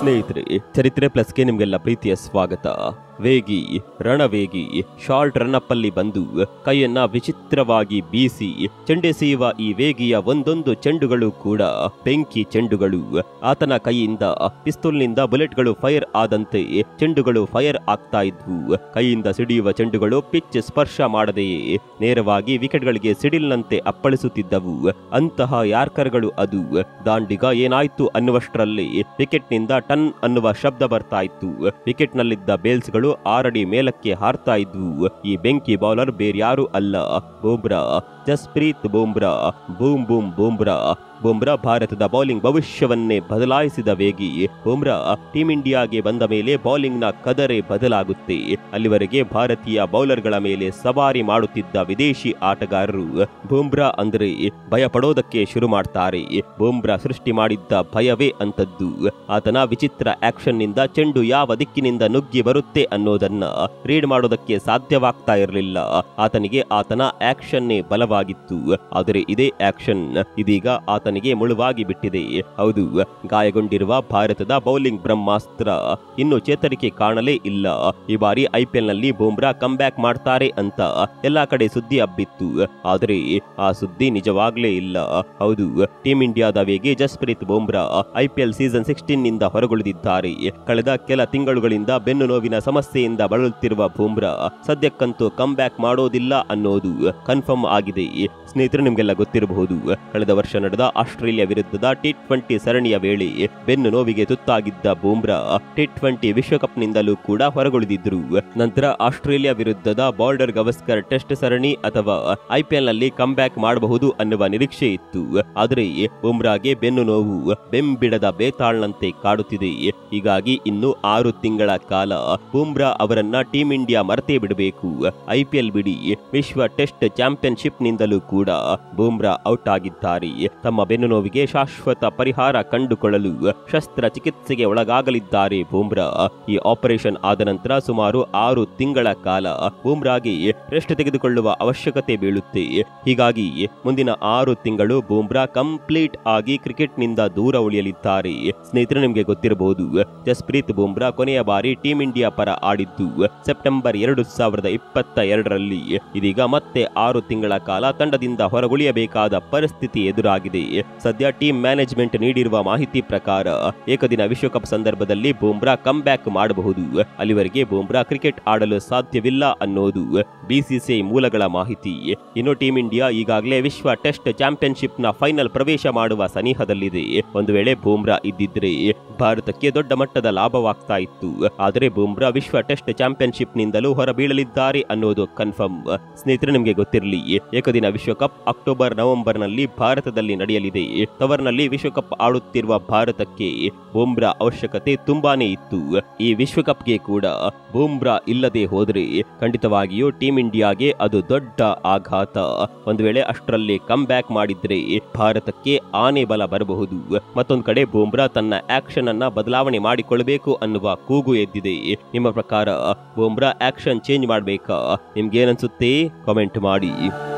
ಸ್ನೇಹಿತರೆ ಚರಿತ್ರೆ ಪ್ಲಸ್ಗೆ ನಿಮಗೆಲ್ಲ ಪ್ರೀತಿಯ ಸ್ವಾಗತ ವೇಗಿ ರಣವೇಗಿ ಶಾರ್ಟ್ ರನ್ನಪ್ ಅಲ್ಲಿ ಬಂದು ಕೈಯನ್ನ ವಿಚಿತ್ರವಾಗಿ ಬೀಸಿ ಚೆಂಡೆಸೆಯುವ ಈ ವೇಗಿಯ ಒಂದೊಂದು ಚೆಂಡುಗಳು ಕೂಡ ಬೆಂಕಿ ಚೆಂಡುಗಳು ಆತನ ಕೈಯಿಂದ ಪಿಸ್ತೂಲ್ನಿಂದ ಬುಲೆಟ್ಗಳು ಫೈರ್ ಆದಂತೆ ಚೆಂಡುಗಳು ಫೈರ್ ಆಗ್ತಾ ಇದ್ವು ಕೈಯಿಂದ ಸಿಡಿಯುವ ಚೆಂಡುಗಳು ಪಿಚ್ ಸ್ಪರ್ಶ ಮಾಡದೆಯೇ ನೇರವಾಗಿ ವಿಕೆಟ್ಗಳಿಗೆ ಸಿಡಿಲ್ನಂತೆ ಅಪ್ಪಳಿಸುತ್ತಿದ್ದವು ಅಂತಹ ಯಾರ್ಕರ್ಗಳು ಅದು ದಾಂಡಿಗ ಏನಾಯ್ತು ಅನ್ನುವಷ್ಟರಲ್ಲಿ ವಿಕೆಟ್ನಿಂದ ಟನ್ ಅನ್ನುವ ಶಬ್ದ ಬರ್ತಾ ಇತ್ತು ವಿಕೆಟ್ನಲ್ಲಿದ್ದ ಬೇಲ್ಸ್ಗಳು ಆರಡಿ ಮೇಲಕ್ಕೆ ಹಾರ್ತಾ ಇದ್ವು ಈ ಬೆಂಕಿ ಬೌಲರ್ ಬೇರ್ಯಾರು ಅಲ್ಲ ಬೂಮ್ರಾ ಜಸ್ಪ್ರೀತ್ ಬೂಮ್ರಾ ಬೂಮ್ ಬೂಮ್ ಬೂಮ್ರಾ ಬುಮ್ರಾ ಭಾರತದ ಬೌಲಿಂಗ್ ಭವಿಷ್ಯವನ್ನೇ ಬದಲಾಯಿಸಿದ ವೇಗಿ ಬುಮ್ರಾ ಟೀಂ ಇಂಡಿಯಾಗೆ ಬಂದ ಮೇಲೆ ಬೌಲಿಂಗ್ನ ಕದರೇ ಬದಲಾಗುತ್ತೆ ಅಲ್ಲಿವರೆಗೆ ಭಾರತೀಯ ಬೌಲರ್ಗಳ ಮೇಲೆ ಸವಾರಿ ಮಾಡುತ್ತಿದ್ದ ವಿದೇಶಿ ಆಟಗಾರರು ಬುಮ್ರಾ ಅಂದರೆ ಭಯ ಪಡೋದಕ್ಕೆ ಶುರು ಮಾಡ್ತಾರೆ ಬುಮ್ರಾ ಸೃಷ್ಟಿ ಮಾಡಿದ್ದ ಭಯವೇ ಅಂತದ್ದು ಆತನ ವಿಚಿತ್ರ ಆಕ್ಷನ್ನಿಂದ ಚೆಂಡು ಯಾವ ದಿಕ್ಕಿನಿಂದ ನುಗ್ಗಿ ಬರುತ್ತೆ ಅನ್ನೋದನ್ನ ರೀಡ್ ಮಾಡೋದಕ್ಕೆ ಸಾಧ್ಯವಾಗ್ತಾ ಇರಲಿಲ್ಲ ಆತನಿಗೆ ಆತನ ಆಕ್ಷನ್ನೇ ಬಲವಾಗಿತ್ತು ಆದರೆ ಇದೇ ಆಕ್ಷನ್ ಇದೀಗ ಆತನಿಗೆ ಮುಳುವಾಗಿ ಬಿಟ್ಟಿದೆ ಹೌದು ಗಾಯಗೊಂಡಿರುವ ಭಾರತದ ಬೌಲಿಂಗ್ ಬ್ರಹ್ಮಾಸ್ತ್ರ ಇನ್ನು ಚೇತರಿಕೆ ಕಾಣಲೇ ಇಲ್ಲ ಈ ಬಾರಿ ಐಪಿಎಲ್ ನಲ್ಲಿ ಬೂಮ್ರಾ ಬ್ಯಾಕ್ ಮಾಡ್ತಾರೆ ಅಂತ ಎಲ್ಲಾ ಕಡೆ ಸುದ್ದಿ ಹಬ್ಬಿತ್ತು ಆದರೆ ಆ ಸುದ್ದಿ ನಿಜವಾಗ್ಲೇ ಇಲ್ಲ ಹೌದು ಟೀಂ ಇಂಡಿಯಾದ ವೇಗಿ Jasprit Bumrah IPL season sixteen ನಿಂದ ಹೊರಗುಳಿದಿದ್ದಾರೆ ಕಳೆದ ಕೆಲ ತಿಂಗಳುಗಳಿಂದ ಬೆನ್ನು ನೋವಿನ ಸಮಸ್ಯೆಯಿಂದ ಬಳಲುತ್ತಿರುವ ಬೂಮ್ರಾ ಸದ್ಯಕ್ಕಂತೂ ಬ್ಯಾಕ್ ಮಾಡೋದಿಲ್ಲ ಅನ್ನೋದು ಕನ್ಫರ್ಮ್ ಆಗಿದೆ ಸ್ನೇಹಿತರು ನಿಮಗೆಲ್ಲ ಗೊತ್ತಿರಬಹುದು ಕಳೆದ ವರ್ಷ ನಡೆದ ಆಸ್ಟ್ರೇಲಿಯಾ ವಿರುದ್ಧದ ಟಿ ಟ್ವೆಂಟಿ ಸರಣಿಯ ವೇಳೆ ಬೆನ್ನು ನೋವಿಗೆ ತುತ್ತಾಗಿದ್ದ ಬೂಮ್ರಾ ಟಿ ಟ್ವೆಂಟಿ ವಿಶ್ವಕಪ್ನಿಂದಲೂ ಕೂಡ ಹೊರಗುಳಿದಿದ್ರು ನಂತರ ಆಸ್ಟ್ರೇಲಿಯಾ ವಿರುದ್ಧದ ಬಾರ್ಡರ್ ಗವಸ್ಕರ್ ಟೆಸ್ಟ್ ಸರಣಿ ಅಥವಾ ಐಪಿಎಲ್ ನಲ್ಲಿ ಬ್ಯಾಕ್ ಮಾಡಬಹುದು ಅನ್ನುವ ನಿರೀಕ್ಷೆ ಇತ್ತು ಆದರೆ ಬುಮ್ರಾಗೆ ಬೆನ್ನು ನೋವು ಬೆಂಬಿಡದ ಬೇತಾಳ್ನಂತೆ ಕಾಡುತ್ತಿದೆ ಹೀಗಾಗಿ ಇನ್ನು ಆರು ತಿಂಗಳ ಕಾಲ ಬುಮ್ರಾ ಅವರನ್ನ ಟೀಂ ಇಂಡಿಯಾ ಮರೆತೇ ಬಿಡಬೇಕು ಐಪಿಎಲ್ ಬಿಡಿ ವಿಶ್ವ ಟೆಸ್ಟ್ ಚಾಂಪಿಯನ್ಶಿಪ್ ನಿಂದಲೂ ಕೂಡ ಬೂಮ್ರಾ ಔಟ್ ಆಗಿದ್ದಾರೆ ತಮ್ಮ ಬೆನ್ನು ನೋವಿಗೆ ಶಾಶ್ವತ ಪರಿಹಾರ ಕಂಡುಕೊಳ್ಳಲು ಶಸ್ತ್ರಚಿಕಿತ್ಸೆಗೆ ಒಳಗಾಗಲಿದ್ದಾರೆ ಬೂಮ್ರಾ ಈ ಆಪರೇಷನ್ ಆದ ನಂತರ ಸುಮಾರು ಆರು ತಿಂಗಳ ಕಾಲ ಬೂಮ್ರಾಗೆ ರೆಸ್ಟ್ ತೆಗೆದುಕೊಳ್ಳುವ ಅವಶ್ಯಕತೆ ಬೀಳುತ್ತೆ ಹೀಗಾಗಿ ಮುಂದಿನ ಆರು ತಿಂಗಳು ಬೂಮ್ರಾ ಕಂಪ್ಲೀಟ್ ಆಗಿ ಕ್ರಿಕೆಟ್ನಿಂದ ದೂರ ಉಳಿಯಲಿದ್ದಾರೆ ಸ್ನೇಹಿತರೆ ನಿಮಗೆ ಗೊತ್ತಿರಬಹುದು ಜಸ್ಪ್ರೀತ್ ಬೂಮ್ರಾ ಕೊನೆಯ ಬಾರಿ ಟೀಂ ಇಂಡಿಯಾ ಪರ ಆಡಿದ್ದು ಸೆಪ್ಟೆಂಬರ್ ಎರಡು ಸಾವಿರದ ಇಪ್ಪತ್ತ ಎರಡರಲ್ಲಿ ಇದೀಗ ಮತ್ತೆ ಆರು ತಿಂಗಳ ಕಾಲ ತಂಡದಿಂದ ಹೊರಗುಳಿಯಬೇಕಾದ ಪರಿಸ್ಥಿತಿ ಎದುರಾಗಿದೆ ಸದ್ಯ ಟೀಮ್ ಮ್ಯಾನೇಜ್ಮೆಂಟ್ ನೀಡಿರುವ ಮಾಹಿತಿ ಪ್ರಕಾರ ಏಕದಿನ ವಿಶ್ವಕಪ್ ಸಂದರ್ಭದಲ್ಲಿ ಬೂಮ್ರಾ ಬ್ಯಾಕ್ ಮಾಡಬಹುದು ಅಲ್ಲಿವರೆಗೆ ಬೂಮ್ರಾ ಕ್ರಿಕೆಟ್ ಆಡಲು ಸಾಧ್ಯವಿಲ್ಲ ಅನ್ನೋದು ಬಿಸಿಸಿಐ ಮೂಲಗಳ ಮಾಹಿತಿ ಇನ್ನು ಟೀಂ ಇಂಡಿಯಾ ಈಗಾಗಲೇ ವಿಶ್ವ ಟೆಸ್ಟ್ ಚಾಂಪಿಯನ್ಶಿಪ್ನ ಫೈನಲ್ ಪ್ರವೇಶ ಮಾಡುವ ಸನಿಹದಲ್ಲಿದೆ ಒಂದು ವೇಳೆ ಬೂಮ್ರಾ ಇದ್ದಿದ್ರೆ ಭಾರತಕ್ಕೆ ದೊಡ್ಡ ಮಟ್ಟದ ಲಾಭವಾಗ್ತಾ ಇತ್ತು ಆದರೆ ಬೂಮ್ರಾ ವಿಶ್ವ ಟೆಸ್ಟ್ ಚಾಂಪಿಯನ್ಶಿಪ್ ನಿಂದಲೂ ಹೊರಬೀಳಲಿದ್ದಾರೆ ಅನ್ನೋದು ಕನ್ಫರ್ಮ್ ಸ್ನೇಹಿತರೆ ನಿಮಗೆ ಗೊತ್ತಿರಲಿ ಏಕದಿನ ವಿಶ್ವಕಪ್ ಅಕ್ಟೋಬರ್ ನವೆಂಬರ್ ನಲ್ಲಿ ಭಾರತದಲ್ಲಿ ನಡೆಯಲಿದೆ ತವರ್ನಲ್ಲಿ ವಿಶ್ವಕಪ್ ಆಡುತ್ತಿರುವ ಭಾರತಕ್ಕೆ ಬೂಮ್ರಾ ಅವಶ್ಯಕತೆ ತುಂಬಾನೇ ಇತ್ತು ಈ ವಿಶ್ವಕಪ್ಗೆ ಕೂಡ ಬೂಮ್ರಾ ಇಲ್ಲದೆ ಹೋದ್ರೆ ಖಂಡಿತವಾಗಿಯೂ ಟೀಂ ಇಂಡಿಯಾಗೆ ಅದು ದೊಡ್ಡ ಆಘಾತ ಒಂದು ವೇಳೆ ಅಷ್ಟರಲ್ಲಿ ಬ್ಯಾಕ್ ಮಾಡಿದ್ರೆ ಭಾರತಕ್ಕೆ ಆನೆ ಬಲ ಬರಬಹುದು ಮತ್ತೊಂದು ಕಡೆ ಬೂಮ್ರಾ ತನ್ನ ಆಕ್ಷನ್ ಅನ್ನ ಬದಲಾವಣೆ ಮಾಡಿಕೊಳ್ಳಬೇಕು ಅನ್ನುವ ಕೂಗು ಎದ್ದಿದೆ ನಿಮ್ಮ ಪ್ರಕಾರ ಬೂಮ್ರಾ ಆಕ್ಷನ್ ಚೇಂಜ್ ಮಾಡಬೇಕಾ ನಿಮ್ಗೇನನ್ಸುತ್ತೆ ಕಾಮೆಂಟ್ ಮಾಡಿ